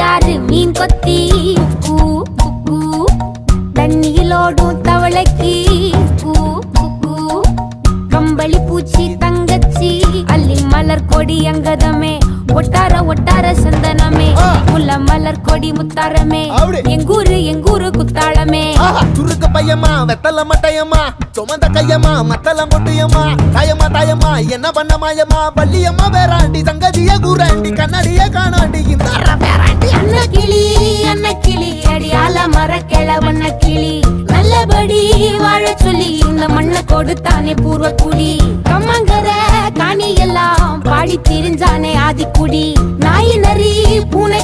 யாரு மீன் கொத்தி கூ கூ தண்ணியிலோடும் தவளைக்கு கூ கூ கம்பளி பூச்சி தங்கச்சி அள்ளி மலர் கொடி அங்கதமே ஒட்டார ஒட்டார சந்தனமே ஆ. முல்ல மலர் கொடி முத்தாரமே அப்படி. எங்கூரு எங்கூரு குத்தாளமே ஆஹா, சுருக்கு பையமா வெத்தல மட்டையம்மா சுமந்த கையம்மா மத்தல மொட்டையம்மா தாயம்மா தாயம்மா என்ன பண்ண மாயம்மா பள்ளியம்மா வேறாண்டி சங்கதிய கூறாண்டி கண்ணாடிய காணாண்டி இந்த அற வேறாண்டி அண்ண கிளி அண்ண கிளி அடியால மர கிழவண்ண கிளி நல்லபடி வாழ சொல்லி இந்த மண்ணை கொடுத்தானே பூர்வ குடி கம்மங்கர காணி எல்லாம் பாடி திரிஞ்சானே ஆதிக்குடி நாய் நரி பூனை